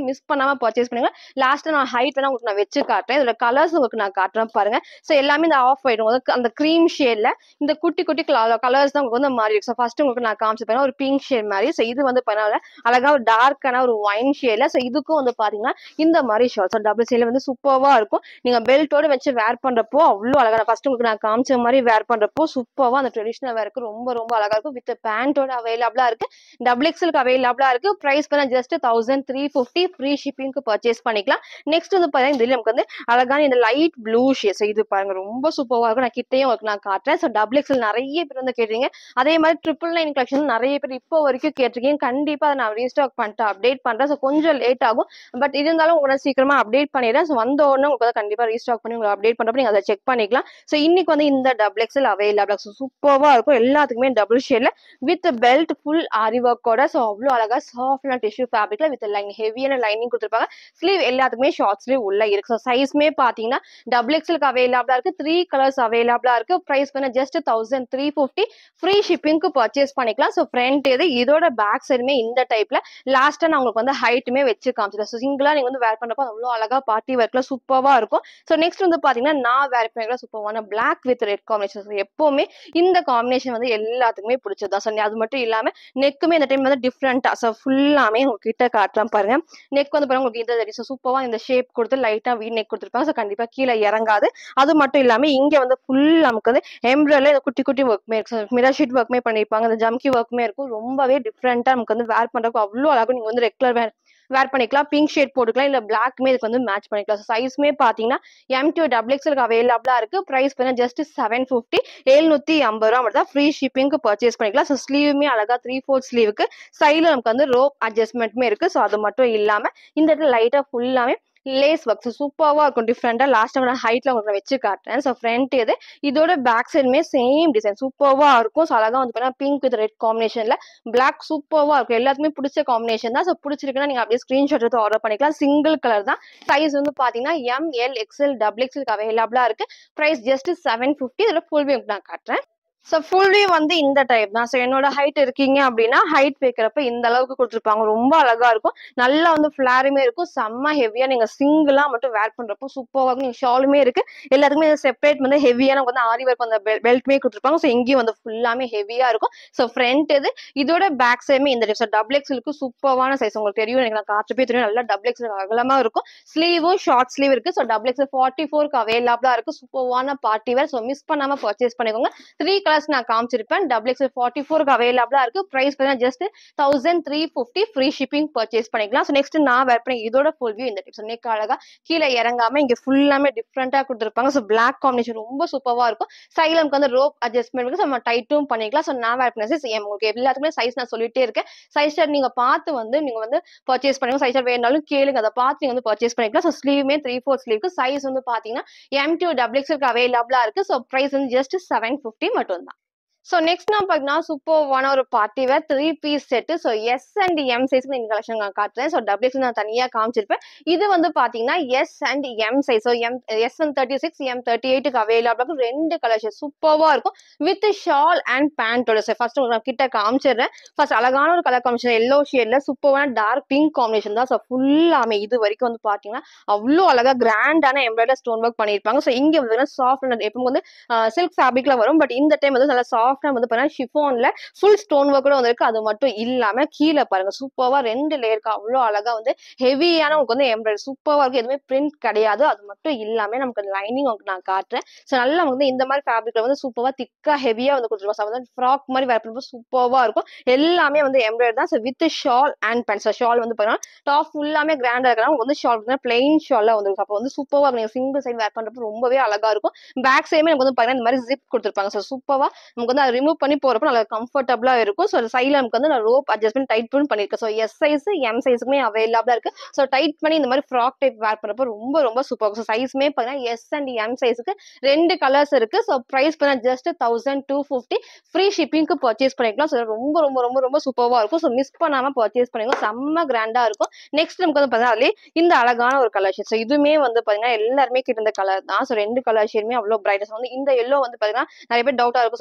இருக்கும் மிஸ் பண்ணாம பர்ச்சேஸ் பண்ணுங்க லாஸ்ட்டாக நான் ஹைட் வேணா உங்களுக்கு நான் வச்சு காட்டுறேன் இதோட கலர்ஸ் உங்களுக்கு நான் காட்டுறேன் பாருங்க ஸோ எல்லாமே இந்த ஆஃப் ஒயிட் உங்களுக்கு அந்த க்ரீம் ஷேட்ல இந்த குட்டி குட்டி கலர்ஸ் தான் உங்களுக்கு வந்து மாறி இருக்கு ஸோ ஃபர்ஸ்ட் உங்களுக்கு நான் காமிச்சு பாருங்க ஒரு பிங்க் ஷேட் மாதிரி ஸோ இது வந்து பரவாயில்ல அழகா ஒரு டார்க்கான ஒரு ஒயின் ஷேட்ல ஸோ இதுக்கும் வந்து பாத்தீங்கன்னா இந்த மாதிரி ஷார்ட் ஸோ டபுள் சைட்ல வந்து சூப்பர்வா இருக்கும் நீங்க பெல்ட்டோட வச்சு வேர் பண்றப்போ அவ்வளோ அழகா ஃபர்ஸ்ட் உங்களுக்கு நான் காமிச்ச மாதிரி வேர் பண்றப்போ சூப்பர்வா அந்த ட்ரெடிஷனல் வேருக்கு ரொம்ப ரொம்ப அழகா இருக்கும் வித் பேண்டோட அவைலபிளா இருக்கு டபுள் எக்ஸலுக்கு அவைலபிளா இருக்கு பிரைஸ் பண்ண just thousand three fifty free ஷிப்பிங்க்கு பர்ச்சேஸ் பண்ணிக்கலாம் நெக்ஸ்ட் வந்து பாத்தீங்கன்னா இதுல நமக்கு வந்து அழகான இந்த லைட் ப்ளூ ஷேட் ஸோ இது பாருங்க ரொம்ப சூப்பர்வா இருக்கும் நான் கிட்டேயும் உங்களுக்கு நான் காட்டுறேன் ஸோ டபுள் எக்ஸல் நிறைய பேர் வந்து கேட்டீங்க அதே மாதிரி ட்ரிபிள் நைன் கலெக்ஷன் நிறைய பேர் இப்போ வரைக்கும் கேட்டிருக்கீங்க கண்டிப்பா அதை நான் ரீஸ்டாக் பண்ணிட்டு அப்டேட் பண்றேன் ஸோ கொஞ்சம் லேட் ஆகும் பட் இருந்தாலும் உங்களை சீக்கிரமா அப்டேட் பண்ணிடுறேன் ஸோ வந்த உடனே உங்களுக்கு வந்து கண்டிப்பா ரீஸ்டாக் பண்ணி உங்களுக்கு அப்டேட் பண்றப்ப நீங்க அதை செக் பண்ணிக்கலாம் ஸோ இன்னைக்கு வந்து இந்த டபுள் எக்ஸல் அவைலபிள் ஸோ சூப்பர்வா இருக்கும் எல்லாத்துக்குமே டபுள் ஷேட்ல வித் பெல்ட் ஃபுல் ஆரி ஒர்க்கோட ஸோ அவ்வளோ அழகா சாஃப்டான டிஷ்யூ ஃபேப்ரிக்ல வித் லைன் ஹெவியான லைனிங் கொடுத்துருப்பாங்க ஸ்லீவ் எல்லாத்துக்குமே ஷார்ட் ஸ்லீவ் உள்ள இருக்கு ஸோ சைஸ்மே பாத்தீங்கன்னா டபுள் எக்ஸலுக்கு அவைலபிளா இருக்கு த்ரீ கலர்ஸ் அவைலபிளா இருக்கு ப்ரைஸ் பண்ண just thousand three fifty free ஷிப்பிங்க்கு பர்ச்சேஸ் பண்ணிக்கலாம் ஸோ ஃப்ரண்ட் இது இதோட பேக் சைடுமே இந்த டைப்ல லாஸ்டா நான் உங்களுக்கு வந்து ஹைட்டுமே வச்சு காமிச்சிட்டேன் ஸோ சிங்கிளா நீங்க வந்து வேர் பண்றப்போ அவ்வளோ அழகா பார்ட்டி ஒர்க்ல சூப்பர்வா இருக்கும் ஸோ நெக்ஸ்ட் வந்து பாத்தீங்கன்னா நான் வேர் பண்ணிக்கலாம் சூப்பர்வான பிளாக் வித் ரெட் காம்பினேஷன் எப்பவுமே இந்த காம்பினேஷன் வந்து எல்லாத்துக்குமே பிடிச்சது தான் ஸோ அது மட்டும் இல்லாம நெக்குமே இந்த டைம் வந்து டிஃப்ரெண்டா ஸோ ஃபுல்லாமே உங்ககிட்ட காட்டுறேன் பாருங்க நெக் வந்து பாருங்க உங்களுக்கு இந்த ஸோ சூப்பராக இந்த ஷேப் கொடுத்து லைட்டா வீ நெக் கொடுத்துருப்பாங்க ஸோ கண்டிப்பா கீழே இறங்காது அது மட்டும் இல்லாம இங்க வந்து ஃபுல் நமக்கு வந்து எம்ப்ராய்டரில் இந்த குட்டி குட்டி ஒர்க்குமே இருக்கு மிரர் ஷீட் ஒர்க்குமே பண்ணியிருப்பாங்க இந்த ஜம்கி ஒர்க்குமே இருக்கும் ரொம்பவே டிஃப்ரெண்டா நமக்கு வந்து வேர் பண்றதுக்கு அவ்வளோ அழகும் நீங்க வந்து ரெகுலர் வேர் வேர் பண்ணிக்கலாம் பிங்க் ஷேட் போட்டுக்கலாம் இல்ல பிளாக்மே இதுக்கு வந்து மேட்ச் பண்ணிக்கலாம் சைஸ்மே பாத்தீங்கன்னா எம் டூ டபுள் எக்ஸ்எலுக்கு அவைலபிளா இருக்கு பிரைஸ் பண்ண ஜஸ்ட் செவன் ஃபிஃப்டி எழுநூத்தி ஐம்பது ரூபா மட்டும் தான் ஃப்ரீ ஷிப்பிங்க்கு பர்ச்சேஸ் பண்ணிக்கலாம் ஸோ ஸ்லீவுமே அழகா த்ரீ ஃபோர்த் ஸ்லீவுக்கு சைடில் நமக்கு வந்து ரோப் அட்ஜஸ்ட்மெண்ட்டுமே இருக்கு ஸோ அது மட்டும் இல்லாம இந்த இடத்துல லைட்டா ஃபுல்லாமே லேஸ் ஒர்க் சூப்பராக இருக்கும் டிஃப்ரெண்டாக லாஸ்ட் டைம் நான் ஹைட்டில் உங்களுக்கு நான் வச்சு காட்டுறேன் ஸோ ஃப்ரண்ட் இது இதோட பேக் சைடுமே சேம் டிசைன் சூப்பராக இருக்கும் ஸோ அழகாக வந்து பார்த்தீங்கன்னா பிங்க் வித் ரெட் காம்பினேஷனில் பிளாக் சூப்பராக இருக்கும் எல்லாத்துக்குமே பிடிச்ச காம்பினேஷன் தான் ஸோ பிடிச்சிருக்குன்னா நீங்கள் அப்படியே ஸ்க்ரீன்ஷாட் எடுத்து ஆர்டர் பண்ணிக்கலாம் சிங்கிள் கலர் தான் சைஸ் வந்து பார்த்தீங்கன்னா M L XL double XL அவைலபிளாக இருக்கு ப்ரைஸ் ஜஸ்ட் செவன் ஃபிஃப்டி இதில் ஃபுல் வியூ நான் காட்டுறேன் ஸோ ஃபுல் வியூ வந்து இந்த டைப் தான் ஸோ என்னோட ஹைட் இருக்கீங்க அப்படின்னா ஹைட் வைக்கிறப்ப இந்த அளவுக்கு கொடுத்துருப்பாங்க ரொம்ப அழகா இருக்கும் நல்லா வந்து ஃபிளாருமே இருக்கும் செம்ம ஹெவியா நீங்க சிங்கிளா மட்டும் வேர் பண்றப்போ சூப்பராக இருக்கும் நீங்க ஷாலுமே இருக்கு எல்லாத்துக்குமே செப்பரேட் வந்து ஹெவியா நமக்கு வந்து ஆரி ஒர்க் அந்த பெல்ட்மே கொடுத்துருப்பாங்க ஸோ இங்கேயும் வந்து ஃபுல்லாமே ஹெவியா இருக்கும் ஸோ ஃப்ரண்ட் இது இதோட பேக் சைடுமே இந்த டைப் ஸோ டபுள் எக்ஸலுக்கு சூப்பரான சைஸ் உங்களுக்கு தெரியும் எனக்கு நான் காட்டுப்பே தெரியும் நல்லா டபுள் எக்ஸல் அகலமா இருக்கும் ஸ்லீவும் ஷார்ட் ஸ்லீவ் இருக்கு ஸோ டபுள் எக்ஸல் ஃபார்ட்டி ஃபோருக்கு அவைலபிளா இருக்கு சூப்பரான பார்ட்டி வேர் ஸோ மிஸ் பண்ணாம பர்ச்சேஸ் பண்ணிக்கோங்க த்ரீ கலர்ஸ் நான் காமிச்சிருப்பேன் டபுள் எக்ஸ்எல் ஃபார்ட்டி ஃபோருக்கு அவைலபிளா இருக்கு ப்ரைஸ் பார்த்தீங்கன்னா just thousand three fifty free shipping purchase பண்ணிக்கலாம் ஸோ நெக்ஸ்ட் நான் வேர் பண்ணி இதோட ஃபுல் வியூ இந்த டிப்ஸ் நெக் அழகா கீழே இறங்காம இங்க ஃபுல்லாமே டிஃப்ரெண்டா கொடுத்துருப்பாங்க ஸோ பிளாக் காம்பினேஷன் ரொம்ப சூப்பரா இருக்கும் சைடில் நமக்கு வந்து ரோப் அட்ஜஸ்ட்மெண்ட் இருக்கு நம்ம டைட்டும் பண்ணிக்கலாம் ஸோ நான் வேர் பண்ண சைஸ் உங்களுக்கு எல்லாத்துக்குமே சைஸ் நான் சொல்லிட்டே இருக்கேன் சைஸ் ஷர்ட் நீங்க பார்த்து வந்து நீங்க வந்து பர்ச்சேஸ் பண்ணுங்க சைஸ் ஷர்ட் வேணாலும் கேளுங்க அதை பார்த்து நீங்க வந்து பர்ச்சேஸ் பண்ணிக்கலாம் ஸோ ஸ்லீவுமே த்ரீ ஃபோர் ஸ்லீவ்க்கு சைஸ் வந்து பாத்தீங்கன்னா எம் டூ டபுள் எக்ஸ்எல்க்கு அவைலபிளா இருக்கு ஸோ ப்ரைஸ் வந்து ஜஸ்ட் செவன் ஃபிஃப்டி மட்டும் தான் ஸோ நெக்ஸ்ட் நான் பார்த்தீங்கன்னா சூப்பர்வான ஒரு party wear three piece set so S and M சைஸ்க்கு இந்த கலெக்ஷன் நான் காட்டுறேன் ஸோ டபுள் நான் தனியாக காமிச்சிருப்பேன் இது வந்து பார்த்தீங்கன்னா S and M size so M S one thirty six M thirty எயிட்டுக்கு அவைலபிள் ரெண்டு கலெக்ஷன் சூப்பராக இருக்கும் வித் ஷால் அண்ட் பேண்டோட சார் ஃபர்ஸ்ட் உங்களுக்கு நான் கிட்ட காமிச்சிடுறேன் ஃபர்ஸ்ட் அழகான ஒரு கலர் காம்பினேஷன் எல்லோ ஷேட்ல சூப்பரான டார்க் பிங்க் காம்பினேஷன் தான் ஸோ ஃபுல்லாமே இது வரைக்கும் வந்து பார்த்தீங்கன்னா அவ்வளோ அழகா கிராண்டான எம்ப்ராய்டர் ஸ்டோன் ஒர்க் பண்ணியிருப்பாங்க ஸோ இங்கே வந்து சாஃப்ட் எப்பவும் வந்து சில்க் ஃபேப்ரிக்ல வரும் பட் இந்த டைம் வந்து நல்லா சாஃப்டா வந்து பாருங்க ஷிஃபோன்ல ஃபுல் ஸ்டோன் ஒர்க் கூட வந்திருக்கு அது மட்டும் இல்லாம கீழே பாருங்க சூப்பரா ரெண்டு லேயருக்கு அவ்வளோ அழகா வந்து ஹெவியான உங்களுக்கு வந்து எம்ப்ராய்டரி சூப்பரா இருக்கு எதுவுமே பிரிண்ட் கிடையாது அது மட்டும் இல்லாம நமக்கு லைனிங் உங்களுக்கு நான் காட்டுறேன் ஸோ நல்லா வந்து இந்த மாதிரி ஃபேப்ரிக்ல வந்து சூப்பரா திக்கா ஹெவியா வந்து கொடுத்துருக்கோம் ஸோ வந்து ஃப்ராக் மாதிரி வேர் பண்ணும்போது சூப்பரா இருக்கும் எல்லாமே வந்து எம்ப்ராய்டரி தான் so with shawl and pant so shawl வந்து பாருங்க டாப் ஃபுல்லாமே கிராண்டா இருக்கிறாங்க உங்களுக்கு வந்து ஷால் வந்து பிளெயின் ஷால்ல வந்துருக்கும் அப்போ வந்து சூப்பரா நீங்க சிங்கிள் சைட் வேர் பண்றப்போ ரொம்பவே அழகா இருக்கும் பேக் சைடுமே நமக்கு வந்து பாருங்க இந்த மாதிரி ஜிப் கொடுத்துருப்பாங்க ஸோ சூப்பரா நமக்கு வந்து அதை ரிமூவ் பண்ணி போறப்போ நல்லா கம்ஃபர்டபுளா இருக்கும் ஸோ சைடில் நமக்கு வந்து நான் ரோப் அட்ஜஸ்ட்மெண்ட் டைட் பண்ணி பண்ணிருக்கேன் ஸோ எஸ் சைஸ் எம் சைஸுக்குமே அவைலபிளா இருக்கு ஸோ டைட் பண்ணி இந்த மாதிரி ஃப்ராக் டைப் வேர் பண்றப்போ ரொம்ப ரொம்ப சூப்பர் இருக்கும் ஸோ சைஸ்மே பார்த்தீங்கன்னா எஸ் அண்ட் எம் சைஸுக்கு ரெண்டு கலர்ஸ் இருக்கு ஸோ ப்ரைஸ் பண்ண just thousand two fifty free ஷிப்பிங்க்கு பர்ச்சேஸ் பண்ணிக்கலாம் ஸோ ரொம்ப ரொம்ப ரொம்ப ரொம்ப சூப்பராக இருக்கும் ஸோ மிஸ் பண்ணாம பர்ச்சேஸ் பண்ணிக்கலாம் செம்ம கிராண்டா இருக்கும் நெக்ஸ்ட் நமக்கு வந்து பார்த்தீங்கன்னா அதுலேயே இந்த அழகான ஒரு கலர் ஷேட் ஸோ இதுவுமே வந்து பார்த்தீங்கன்னா எல்லாருமே கிட்ட இந்த கலர் தான் ஸோ ரெண்டு கலர் ஷேடுமே அவ்வளோ பிரைட்னஸ் வந்து இந்த எல்லோ வந்து பார்த்தீங்கன்னா நிறைய பேர் டவுட்டா இருக்கும் ஸோ அடிக்கிற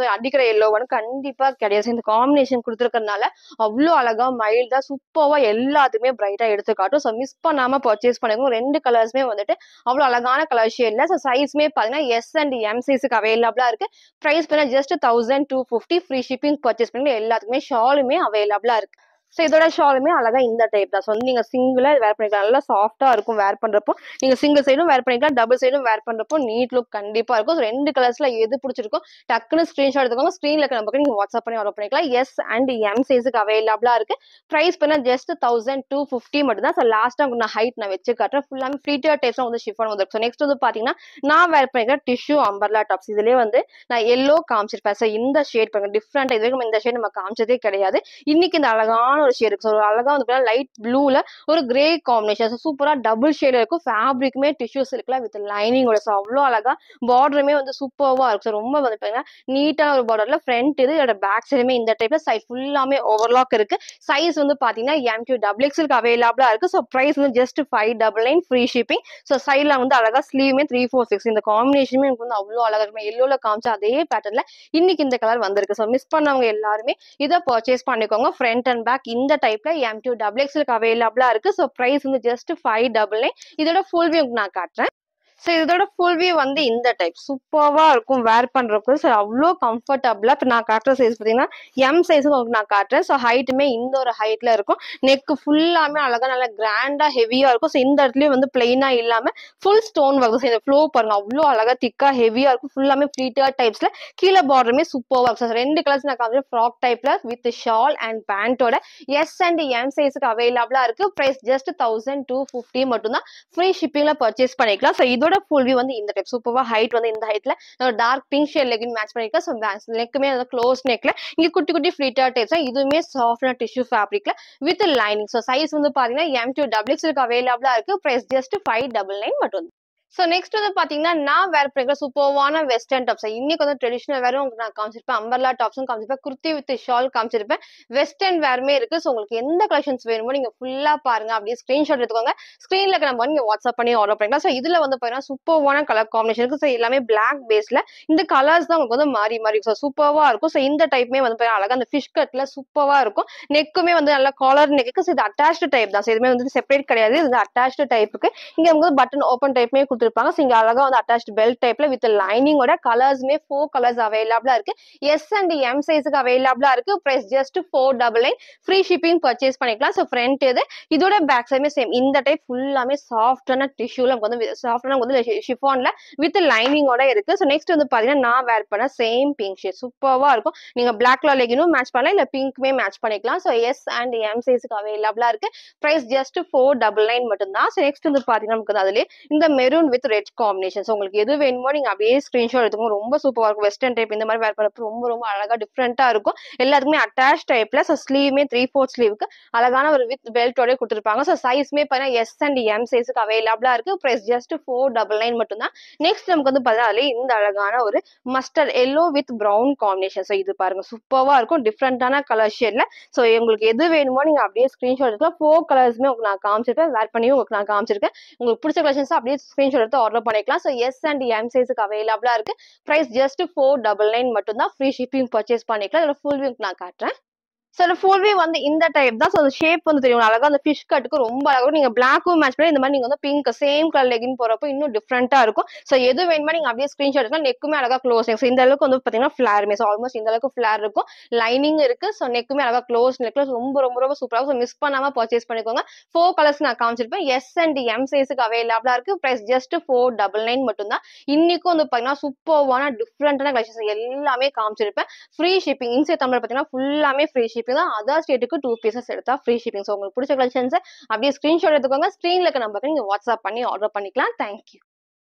எல்லோ ஒன் கண்டிப்பா கிடையாது So, இந்த காம்பினேஷன் கொடுத்துருக்கறனால அவ்வளோ அழகா மைல்டா சூப்பர்வா எல்லாத்துக்குமே பிரைட்டா எடுத்து காட்டும் ஸோ மிஸ் பண்ணாம பர்ச்சேஸ் பண்ணிக்கோங்க ரெண்டு கலர்ஸ்மே வந்துட்டு அவ்வளோ அழகான கலர் ஷேட்ல ஸோ சைஸ்மே பார்த்தீங்கன்னா எஸ் அண்ட் எம் சைஸுக்கு அவைலபிளா இருக்கு ப்ரைஸ் பண்ண just thousand two fifty free shipping purchase பண்ணி எல்லாத்துக்குமே ஷாலுமே அவைலபிளா இருக்கு ஸோ இதோட ஷாலுமே அழகா இந்த டைப் தான் ஸோ வந்து நீங்க சிங்கிளா வேர் பண்ணிக்கலாம் நல்லா சாஃப்டா இருக்கும் வேர் பண்றப்போ நீங்க சிங்கிள் சைடும் வேர் பண்ணிக்கலாம் டபுள் சைடும் வேர் பண்றப்போ நீட் லுக் கண்டிப்பா இருக்கும் So, ரெண்டு கலர்ஸ்ல எது பிடிச்சிருக்கோ டக்குன்னு ஸ்கிரீன்ஷாட் எடுத்துக்கோங்க ஸ்க்ரீன்ல இருக்க நம்பருக்கு நீங்க வாட்ஸ்அப் பண்ணி ஆர்டர் பண்ணிக்கலாம் எஸ் அண்ட் எம் சைஸுக்கு அவைலபிளா இருக்கு ப்ரைஸ் பண்ண ஜஸ்ட் தௌசண்ட் டூ ஃபிஃப்டி மட்டும் தான் ஸோ லாஸ்ட்டாக உங்களுக்கு நான் ஹைட் நான் வச்சு காட்டுறேன் ஃபுல்லாமே ஃப்ரீட்டியர் டைப்ஸ் வந்து ஷிஃபான் வந்துருக்கு ஸோ நெக்ஸ்ட் வந்து பார்த்தீங்கன்னா நான் வேர் பண்ணிக்கிற டிஷ்யூ அம்பர்லா டாப்ஸ் இதுலேயே வந்து நான் எல்லோ காமிச்சிருப்பேன் ஸோ இந்த ஷேட் பாருங்க டிஃப்ரெண்ட் இது வரைக்கும் இந்த ஷேட் நம்ம காமிச்சதே கிடையாது இன்னைக்கு இந்த அழகான ஒரு ஷேட் இருக்கு ஸோ ஒரு அழகா வந்து லைட் ப்ளூல ஒரு கிரே காம்பினேஷன் சூப்பரா டபுள் ஷேட் இருக்கும் ஃபேப்ரிக்குமே டிஷ்யூ சில்க்ல வித் லைனிங்கோட ஸோ அவ்வளோ அழகா பார்டருமே வந்து சூப்பர்வா இருக்கும் ஸோ ரொம்ப வந்து பார்த்தீங்கன்னா நீட்டான ஒரு பார்டர்ல ஃப்ரண்ட் இது இதோட பேக் சைடுமே இந்த டைப்ல சைட் ஃபுல்லாமே ஓவர்லாக் இருக்கு சைஸ் வந்து பாத்தீங்கன்னா எம் டூ டபுள் எக்ஸ்எல்க்கு அவைலபிளா இருக்கு ஸோ ப்ரைஸ் வந்து just five double nine free shipping so சைட்ல வந்து அழகா ஸ்லீவுமே த்ரீ ஃபோர் சிக்ஸ் இந்த காம்பினேஷனுமே எனக்கு வந்து அவ்வளோ அழகா இருக்கும் எல்லோல காமிச்ச அதே பேட்டர்ல இன்னைக்கு இந்த கலர் வந்திருக்கு ஸோ மிஸ் பண்ணவங்க எல்லாருமே இதை பர்ச்சேஸ் பண்ணிக்கோங்க ஃப்ரண்ட் அண்ட் பேக் இந்த டைப்ல எம் டூ டபுள் எக்ஸ்எல்க்கு அவைலபிளா இருக்கு ஸோ ப்ரைஸ் வந்து ஜஸ்ட் ஃபைவ் டபுள் நைன் இதோட ஃபுல் வியூ நான் காட்டுறேன் ஸோ இதோட ஃபுல் வியூ வந்து இந்த டைப் சூப்பர்வா இருக்கும் வேர் பண்றதுக்கு ஸோ அவ்வளோ கம்ஃபர்டபுளா இப்போ நான் காட்டுற சைஸ் பார்த்தீங்கன்னா எம் சைஸுக்கு உங்களுக்கு நான் காட்டுறேன் ஸோ ஹைட்டுமே இந்த ஒரு ஹைட்ல இருக்கும் நெக் ஃபுல்லாமே அழகா நல்லா கிராண்டா ஹெவியா இருக்கும் ஸோ இந்த இடத்துலயும் வந்து பிளெயினா இல்லாம ஃபுல் ஸ்டோன் ஒர்க் ஸோ இந்த ஃப்ளோ பாருங்க அவ்வளோ அழகா திக்கா ஹெவியா இருக்கும் ஃபுல்லாமே ஃப்ளீட்டர் டைப்ஸ்ல கீழே பார்டருமே சூப்பர்வா இருக்கும் ஸோ ரெண்டு கலர்ஸ் நான் காமிச்சேன் ஃப்ராக் டைப்ல வித் ஷால் அண்ட் பேண்டோட எஸ் அண்ட் எம் சைஸுக்கு அவைலபிளா இருக்கு price just thousand two fifty மட்டும்தான் ஃப்ரீ ஷிப்பிங்ல பர்ச்சேஸ் பண்ணிக்கலாம் ஸோ இதோட ஃபுல் வியூ வந்து இந்த டைப் சூப்பர்வா ஹைட் வந்து இந்த ஹைட்ல dark pink shade legging match பண்ணிக்கலாம் ஸோ நெக்குமே வந்து க்ளோஸ் நெக்ல இங்க குட்டி குட்டி ஃபிளிட்டர் டைப்ஸ் இதுவுமே சாஃப்ட்னா டிஷ்யூ ஃபேப்ரிக்ல வித் லைனிங் ஸோ சைஸ் வந்து பாத்தீங்கன்னா எம் டூ டபுள் எக்ஸ்எல்க்கு அவைலபிளா இருக்கு price just five double nine மட்டும் ஸோ நெக்ஸ்ட் வந்து பாத்தீங்கன்னா நான் வேர் பண்ணிக்கிற சூப்பர்வான வெஸ்டர்ன் டாப்ஸ் இன்னைக்கு வந்து ட்ரெடிஷனல் வேரும் உங்களுக்கு நான் காமிச்சிருப்பேன் அம்பர்லா டாப்ஸும் காமிச்சிருப்பேன் குர்த்தி வித் ஷால் காமிச்சிருப்பேன் வெஸ்டர்ன் வேருமே இருக்கு ஸோ உங்களுக்கு எந்த கலெக்ஷன்ஸ் வேணுமோ நீங்க ஃபுல்லா பாருங்க அப்படியே ஸ்கிரீன்ஷாட் எடுத்துக்கோங்க ஸ்க்ரீன்ல நம்ம நீங்க வாட்ஸ்அப் பண்ணி ஆர்டர் பண்ணிக்கலாம் ஸோ இதுல வந்து பாத்தீங்கன்னா சூப்பர்வான கலர் காம்பினேஷன் இருக்கு ஸோ எல்லாமே பிளாக் பேஸ்ல இந்த கலர்ஸ் தான் உங்களுக்கு வந்து மாறி மாறி இருக்கும் ஸோ சூப்பர்வா இருக்கும் ஸோ இந்த டைப்மே வந்து பாத்தீங்கன்னா அழகா அந்த ஃபிஷ் கட்ல சூப்பர்வா இருக்கும் நெக்குமே வந்து நல்லா காலர் நெக்கு ஸோ இது அட்டாச்டு டைப் தான் ஸோ இதுமே வந்து செப்பரேட் கிடையாது இது அட்டாச்டு டைப்புக்கு இங்க வந்து பட்டன் ஓப்பன் டைப்மே கொடுத்துருப்பாங்க ஸோ இங்க அழகா வந்து அட்டாச்டு பெல்ட் டைப்ல வித் லைனிங்கோட கலர்ஸ்மே ஃபோர் கலர்ஸ் அவைலபிளா இருக்கு எஸ் அண்ட் எம் சைஸுக்கு அவைலபிளா இருக்கு price just four double nine free shipping purchase பண்ணிக்கலாம் ஸோ ஃப்ரண்ட் இது இதோட பேக் சைடுமே சேம் இந்த டைப் ஃபுல்லாமே சாஃப்டான டிஷ்யூல நமக்கு வந்து சாஃப்டான வந்து ஷிஃபான்ல வித் லைனிங்கோட இருக்கு ஸோ நெக்ஸ்ட் வந்து பாத்தீங்கன்னா நான் வேர் பண்ண சேம் பிங்க் ஷேட் சூப்பர்வா இருக்கும் நீங்க பிளாக் கலர் லெகினும் மேட்ச் பண்ணலாம் இல்ல பிங்க்குமே மேட்ச் பண்ணிக்கலாம் ஸோ எஸ் அண்ட் எம் சைஸுக்கு அவைலபிளா இருக்கு price just four double nine மட்டும் தான் ஸோ நெக்ஸ்ட் வந்து பாத்தீங்கன்னா நமக்கு வந்து அதுலயே இந்த maroon with red combination so உங்களுக்கு எது வேணுமோ நீங்க அப்படியே ஸ்கிரீன்ஷாட் எடுத்துக்கோங்க ரொம்ப சூப்பரா இருக்கும் வெஸ்டர்ன் டைப் இந்த மாதிரி வேர் பண்ணப்போ ரொம்ப ரொம்ப அழகா டிஃப்ரெண்டா இருக்கும் எல்லாத்துக்குமே அட்டாச் டைப்ல ஸோ ஸ்லீவ்மே த்ரீ ஃபோர்த் ஸ்லீவுக்கு அழகான ஒரு வித் பெல்ட்டோட கொடுத்துருப்பாங்க ஸோ சைஸ்மே பார்த்தீங்கன்னா எஸ் அண்ட் எம் சைஸுக்கு அவைலபிளா இருக்கு price just four double nine மட்டும் தான் நெக்ஸ்ட் நமக்கு வந்து பார்த்தீங்கன்னா அதுலயே இந்த அழகான ஒரு mustard yellow with brown combination so இது பாருங்க சூப்பர்வா இருக்கும் டிஃப்ரெண்டான கலர் ஷேட்ல ஸோ உங்களுக்கு எது வேணுமோ நீங்க அப்படியே ஸ்கிரீன்ஷாட் எடுக்கலாம் ஃபோர் கலர்ஸ்மே உங்களுக்கு நான் காமிச்சிருக்கேன் வேர் பண்ணியும் உங்களுக்கு நான் காமிச்சிருக்கேன் உங்களுக்கு பிடிச்ச கலெக்ஷன்ஸ் அப்படியே ஸ்கிரீன்ஷாட் எடுத்து ஆர்டர் பண்ணிக்கலாம் ஸோ எஸ் அண்ட் எம் சைஸுக்கு அவைலபிளா இருக்கு price just four double nine மட்டும் தான் ஃப்ரீ ஷிப்பிங் பர்ச்சேஸ் பண்ணிக்கலாம் இதோட ஃபுல் வியூ நான் காட்டுறேன் ஸோ ஃபுல் வே வந்து இந்த டைப் தான் ஸோ அந்த ஷேப் வந்து தெரியும் அழகா அந்த ஃபிஷ் கட்டுக்கு ரொம்ப அழகா நீங்க பிளாக்கும் மேட்ச் பண்ணி இந்த மாதிரி நீங்க வந்து பிங்க் சேம் கலர் லெகின் போறப்போ இன்னும் டிஃப்ரெண்டா இருக்கும் ஸோ எது வேணுமா நீங்க அப்படியே ஸ்கிரீன்ஷாட் எடுக்கலாம் நெக்குமே அழகா க்ளோஸ் ஸோ இந்த அளவுக்கு வந்து பாத்தீங்கன்னா ஃபிளாருமே ஸோ ஆல்மோஸ்ட் இந்த அளவுக்கு ஃபிளார் இருக்கும் லைனிங் இருக்கு ஸோ நெக்குமே அழகா க்ளோஸ் நெக்ல ரொம்ப ரொம்ப ரொம்ப சூப்பராக ஸோ மிஸ் பண்ணாம பர்ச்சேஸ் பண்ணிக்கோங்க ஃபோர் கலர்ஸ் நான் காமிச்சிருப்பேன் எஸ் அண்ட் எம் சைஸுக்கு அவைலபிளா இருக்கு price just four double nine மட்டும் தான் இன்னைக்கும் வந்து பாத்தீங்கன்னா சூப்பர்வான டிஃப்ரெண்டான கலெக்ஷன்ஸ் எல்லாமே காமிச்சிருப்பேன் ஃப்ரீ ஷிப்பிங் இன்சைட் தமிழ் பார்த்தீங்கன்னா ஃபுல்லாமே ஃப்ரீ ஷிப்பிங் தான் அதர் ஸ்டேட்டுக்கு டூ பீசஸ் எடுத்தா ஃப்ரீ ஷிப்பிங் ஸோ உங்களுக்கு பிடிச்ச கலெக்ஷன்ஸை அப்படியே ஸ்க்ரீன்ஷாட் எடுத்துக்கோங்க ஸ்க்ரீனில் இருக்க நம்பருக்கு நீங்கள் வாட்ஸ்அப் பண்ணி ஆர்டர் பண்ணிக்கலாம் தேங்க்யூ